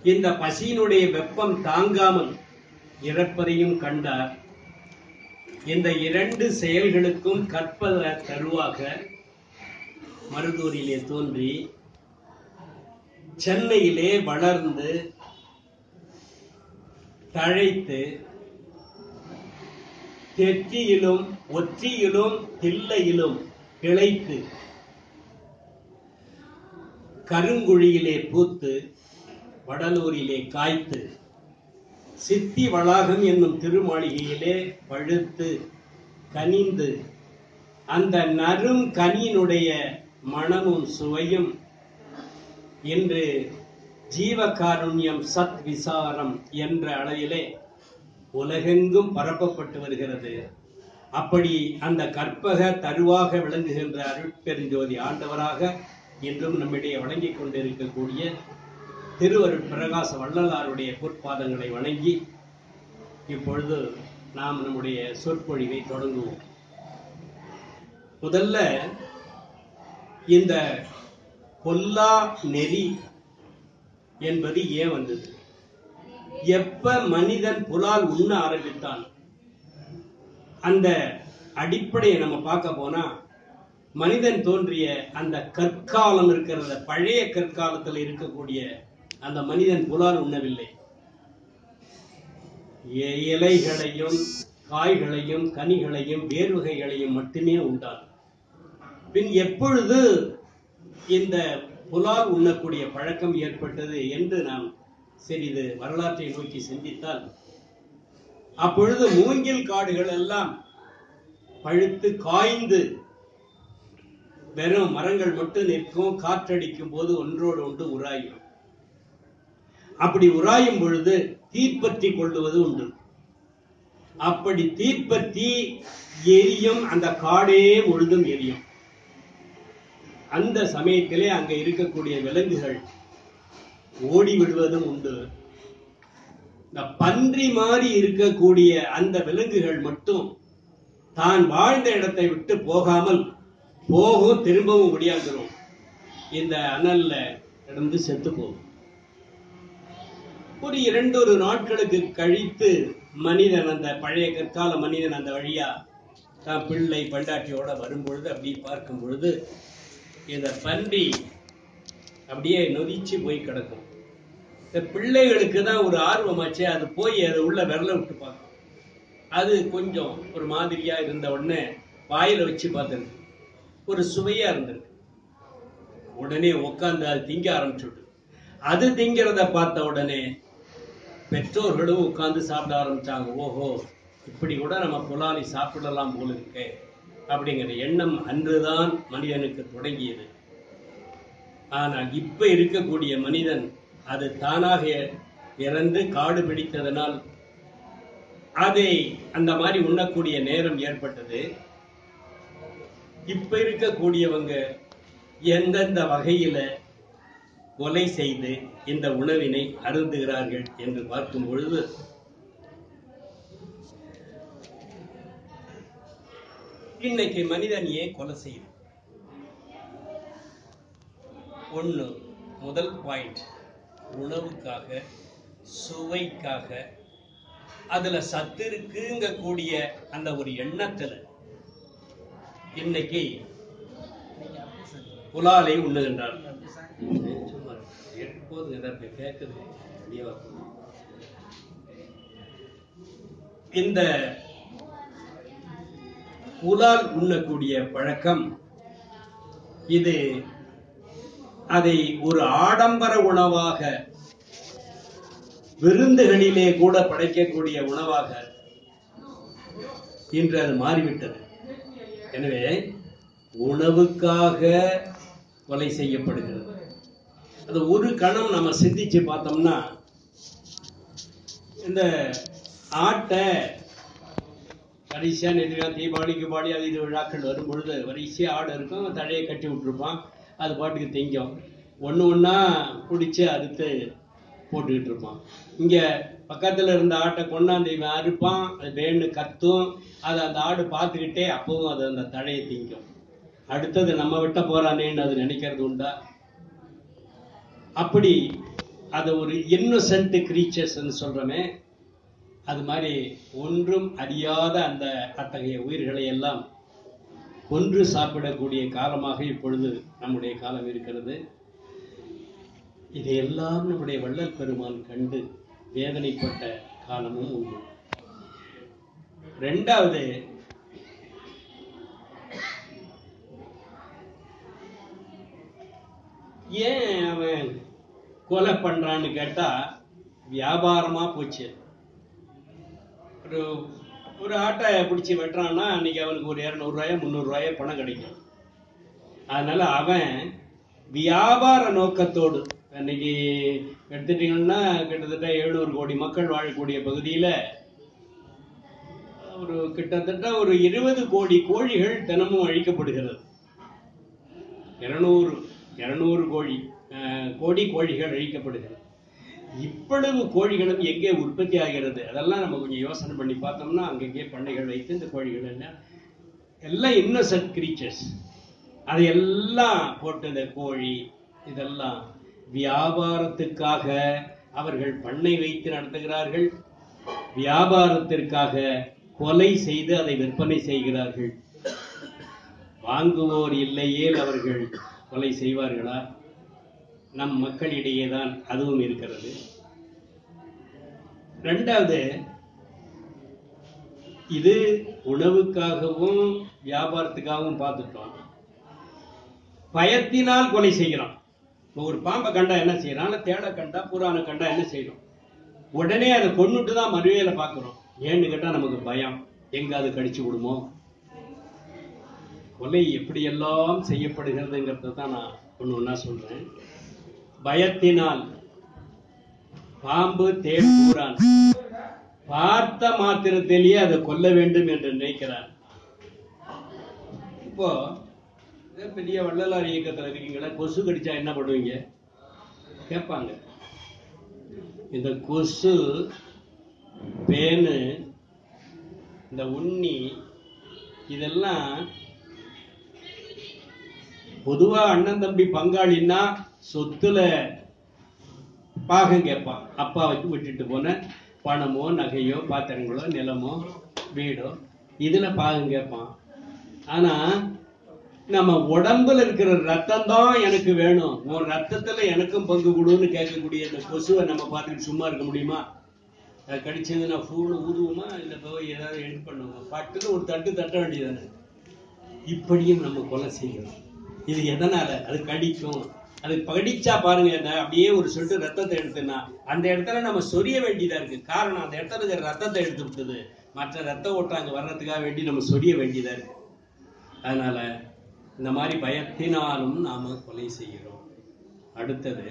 இந்த பசியினுடைய வெப்பம் தாங்காமல் இறப்பதையும் கண்டார் இந்த இரண்டு செயல்களுக்கும் கற்பத தருவாக மருதூரிலே தோன்றி சென்னையிலே வளர்ந்து தழைத்து தெற்றியிலும் ஒற்றியிலும் தில்லையிலும் கிளைத்து கருங்குழியிலே பூத்து வடலூரிலே காய்த்து சித்தி வளாகம் என்னும் திருமாளிகையிலே பழுத்து கனிந்து அந்த நறும் கனியினுடைய மணமும் சுவையும் இன்று ஜீவகாருண்யம் சத் விசாரம் என்ற அளவிலே உலகெங்கும் பரப்பப்பட்டு வருகிறது அப்படி அந்த கற்பக தருவாக விளங்குகின்ற அருட்பெருஞ்சோதி ஆண்டவராக இன்றும் நம்மிடையே வழங்கிக் கொண்டிருக்கக்கூடிய திருவருட் பிரகாச வள்ளலாருடைய பொற்பாதங்களை வணங்கி இப்பொழுது நாம் நம்முடைய சொற்பொழிவை தொடங்குவோம் முதல்ல இந்த கொல்லா நெறி என்பது ஏன் வந்தது எப்ப மனிதன் புலால் உண்ண ஆரம்பித்தான் அந்த அடிப்படையை நம்ம பார்க்க போனா மனிதன் தோன்றிய அந்த கற்காலம் இருக்கிறத பழைய கற்காலத்தில் இருக்கக்கூடிய அந்த மனிதன் புலால் உண்ணவில்லை இ- இலைகளையும் காய்களையும் கனிகளையும் வேர்வகைகளையும் மட்டுமே உண்டான் பின் எப்பொழுது இந்த புலால் உண்ணக்கூடிய பழக்கம் ஏற்பட்டது என்று நாம் சிறிது வரலாற்றை நோக்கி சிந்தித்தால் அப்பொழுது மூங்கில் காடுகள் எல்லாம் பழுத்து காய்ந்து வெறும் மரங்கள் மட்டும் நிற்கும் காற்றடிக்கும் போது ஒன்றோடு ஒன்று உராயும் அப்படி உராயும் பொழுது தீப்பற்றி கொள்ளுவது உண்டு அப்படி தீப்பற்றி எரியும் அந்த காடே முழுதும் எரியும் அந்த சமயத்திலே அங்க இருக்கக்கூடிய விலங்குகள் ஓடி விடுவதும் உண்டு இந்த பன்றி மாதிரி இருக்கக்கூடிய அந்த விலங்குகள் மட்டும் தான் வாழ்ந்த இடத்தை விட்டு போகாமல் போகும் திரும்பவும் முடியாந்துரும் இந்த அனல்ல கிடந்து செத்து போகும் ஒரு இரண்டொரு நாட்களுக்கு கழித்து மனிதன் அந்த பழைய கற்கால மனிதன் அந்த வழியா தான் பிள்ளை பண்டாட்டியோட வரும்பொழுது அப்படி பார்க்கும் பொழுது இந்த பன்றி அப்படியே நொதிச்சு போய் கிடக்கும் இந்த பிள்ளைகளுக்கு தான் ஒரு ஆர்வமாச்சே அது போய் அது உள்ள விரல விட்டு பார்க்கும் அது கொஞ்சம் ஒரு மாதிரியா இருந்த உடனே வாயில வச்சு பார்த்துருக்கு ஒரு சுவையா இருந்திருக்கு உடனே உட்கார்ந்து அது திங்க ஆரம்பிச்சுட்டு அது திங்கிறத பார்த்த உடனே பெற்றோர்களும் உட்கார்ந்து சாப்பிட ஆரம்பிச்சாங்க ஓஹோ இப்படி கூட நம்ம புலாலி சாப்பிடலாம் போல இருக்கே அப்படிங்கிற எண்ணம் அன்றுதான் மனிதனுக்கு தொடங்கியது ஆனால் இப்ப இருக்கக்கூடிய மனிதன் அது தானாக இறந்து காடு பிடித்ததனால் அதை அந்த மாதிரி உண்ணக்கூடிய நேரம் ஏற்பட்டது இப்ப இருக்கக்கூடியவங்க எந்தெந்த வகையில கொலை செய்து இந்த உணவினை அருந்துகிறார்கள் என்று பார்க்கும் பொழுது இன்னைக்கு மனிதன் ஏன் கொலை செய்யுது ஒண்ணு முதல் பாயிண்ட் உணவுக்காக சுவைக்காக அதுல சத்து இருக்குங்க கூடிய அந்த ஒரு எண்ணத்துல இன்னைக்கு புலாலை உண்ணுகின்றார் சும்மா எப்போது எதற்கு கேட்குது வெளியே இந்த புலால் உண்ணக்கூடிய பழக்கம் இது அதை ஒரு ஆடம்பர உணவாக விருந்துகளிலே கூட படைக்கக்கூடிய உணவாக இன்று அது மாறிவிட்டது எனவே உணவுக்காக கொலை செய்யப்படுகிறது அது ஒரு கணம் நம்ம சிந்திச்சு பார்த்தோம்னா இந்த ஆட்டை கடைசியா நெடுவா தீபாவளி கிபாவளி அது இது விழாக்கள் வரும் பொழுது வரிசையா ஆடு இருக்கும் தழையை கட்டி விட்டுருப்பான் அது பாட்டுக்கு திங்கும் ஒண்ணு ஒண்ணா பிடிச்சி அறுத்து போட்டுக்கிட்டு இருப்பான் இங்க பக்கத்துல இருந்த ஆட்டை கொண்டாந்து இவன் அறுப்பான் அது வேணு கத்தும் அதை அந்த ஆடு பார்த்துக்கிட்டே அப்பவும் அது அந்த தழையை திங்கும் அடுத்தது நம்ம விட்ட போறானேன்னு அது நினைக்கிறது உண்டா அப்படி அது ஒரு இன்னசென்ட் கிரீச்சர்ஸ்ன்னு சொல்றோமே அது மாதிரி ஒன்றும் அறியாத அந்த அத்தகைய உயிர்களை எல்லாம் கொன்று சாப்பிடக்கூடிய காலமாக இப்பொழுது நம்முடைய காலம் இருக்கிறது இதையெல்லாம் நம்முடைய வள்ளல் பெருமான் கண்டு வேதனைப்பட்ட காலமும் உண்டு ரெண்டாவது ஏன் அவன் கொலை பண்றான்னு கேட்டா வியாபாரமா போச்சு ஒரு ஒரு ஆட்டை பிடிச்சி வெட்டுறான்னா அன்னைக்கு அவனுக்கு ஒரு இரநூறுவாயோ முந்நூறுரூவாயோ பணம் கிடைக்கும் அதனால அவன் வியாபார நோக்கத்தோடு அன்னைக்கு எடுத்துட்டீங்கன்னா கிட்டத்தட்ட எழுநூறு கோடி மக்கள் வாழக்கூடிய பகுதியில ஒரு கிட்டத்தட்ட ஒரு இருபது கோடி கோழிகள் தினமும் அழிக்கப்படுகிறது இருநூறு இருநூறு கோழி அஹ், கோடி கோழிகள் அழிக்கப்படுகிறது இவ்வளவு கோழிகளும் எங்கே உற்பத்தி ஆகிறது அதெல்லாம் நம்ம கொஞ்சம் யோசனை பண்ணி பார்த்தோம்னா அங்கங்கே பண்ணைகள் வைத்து இந்த கோழிகள் எல்லாம் எல்லாம் இன்னசென்ட் கிரீச்சர்ஸ் அதையெல்லாம் போட்டு இந்த கோழி இதெல்லாம் வியாபாரத்துக்காக அவர்கள் பண்ணை வைத்து நடத்துகிறார்கள் வியாபாரத்திற்காக கொலை செய்து அதை விற்பனை செய்கிறார்கள் வாங்குவோர் இல்லையேல் அவர்கள் கொலை செய்வார்களா நம் மக்களிடையே தான் அதுவும் இருக்கிறது ரெண்டாவது இது உணவுக்காகவும் வியாபாரத்துக்காகவும் பார்த்துட்டோம் பயத்தினால் கொலை செய்கிறோம் இப்போ ஒரு பாம்பை கண்டா என்ன செய்யறான் இல்ல தேடை கண்டா புறானை கண்டா என்ன செய்யறோம் உடனே அதை கொன்னுட்டு தான் மறுவேல பார்க்கிறோம் ஏன்னு கேட்டா நமக்கு பயம் எங்க அது கடிச்சு விடுமோ கொலை எப்படியெல்லாம் செய்யப்படுகிறதுங்கிறத தான் நான் ஒன்று ஒன்றா சொல்றேன் பயத்தினால் பாம்பு தேள் பூரான் பார்த்த மாத்திரத்திலேயே அதை கொல்ல வேண்டும் என்று நினைக்கிறான் இப்போ இதே பெரிய வள்ளலார் இயக்கத்துல இருக்கீங்களா கொசு கடிச்சா என்ன பண்ணுவீங்க கேட்பாங்க இந்த கொசு பேனு இந்த உண்ணி இதெல்லாம் பொதுவா அண்ணன் தம்பி பங்காளின்னா சொத்துல பாகம் கேட்பான் அப்பா வச்சு விட்டுட்டு போன பணமோ நகையோ பாத்திரங்களோ நிலமோ வீடோ இதுல பாகம் கேட்பான் ஆனா நம்ம உடம்புல இருக்கிற ரத்தம் தான் எனக்கு வேணும் உன் ரத்தத்துல எனக்கும் பங்கு கொடுன்னு கேட்கக்கூடிய இந்த கொசுவை நம்ம பார்த்துட்டு சும்மா இருக்க முடியுமா அது கடிச்சதுன்னா ஃபூனு ஊதுவோமா இல்லை போய் ஏதாவது எட் பண்ணுவோமா பட்டுன்னு ஒரு தட்டு தட்ட வேண்டியதானே இப்படியும் நம்ம கொலை செய்யணும் இது எதனால அது கடிக்கும் அது கடிச்சா பாருங்க என்ன அப்படியே ஒரு சொட்டு ரத்தத்தை எடுத்துனா அந்த இடத்துல நம்ம சொரிய வேண்டியதா இருக்கு காரணம் அந்த இடத்துல இருக்கிற ரத்தத்தை எடுத்து விட்டது மற்ற ரத்த ஓட்டம் அங்க வர்றதுக்காக வேண்டி நம்ம சொரிய வேண்டியதா இருக்கு அதனால இந்த மாதிரி பயத்தினாலும் நாம கொலை செய்கிறோம் அடுத்தது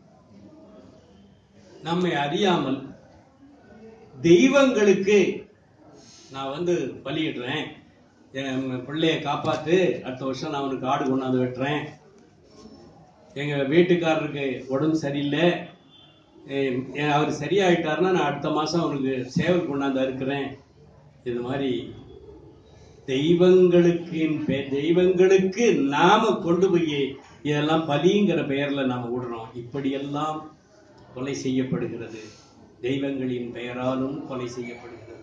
நம்மை அறியாமல் தெய்வங்களுக்கு நான் வந்து பலியிடுறேன் என் பிள்ளைய காப்பாத்து அடுத்த வருஷம் நான் அவனுக்கு ஆடு கொண்டாந்து வெட்டுறேன் எங்க வீட்டுக்காரருக்கு உடம்பு சரியில்லை ஏ- ஏ- அவர் சரியாயிட்டாருன்னா நான் அடுத்த மாசம் அவனுக்கு சேவல் கொண்டாந்து அறுக்கிறேன் இது மாதிரி தெய்வங்களுக்கு பெ- தெய்வங்களுக்கு நாம கொண்டு போய் இதெல்லாம் பலிங்கிற பெயர்ல நாம விடுறோம் இப்படியெல்லாம் கொலை செய்யப்படுகிறது தெய்வங்களின் பெயராலும் கொலை செய்யப்படுகிறது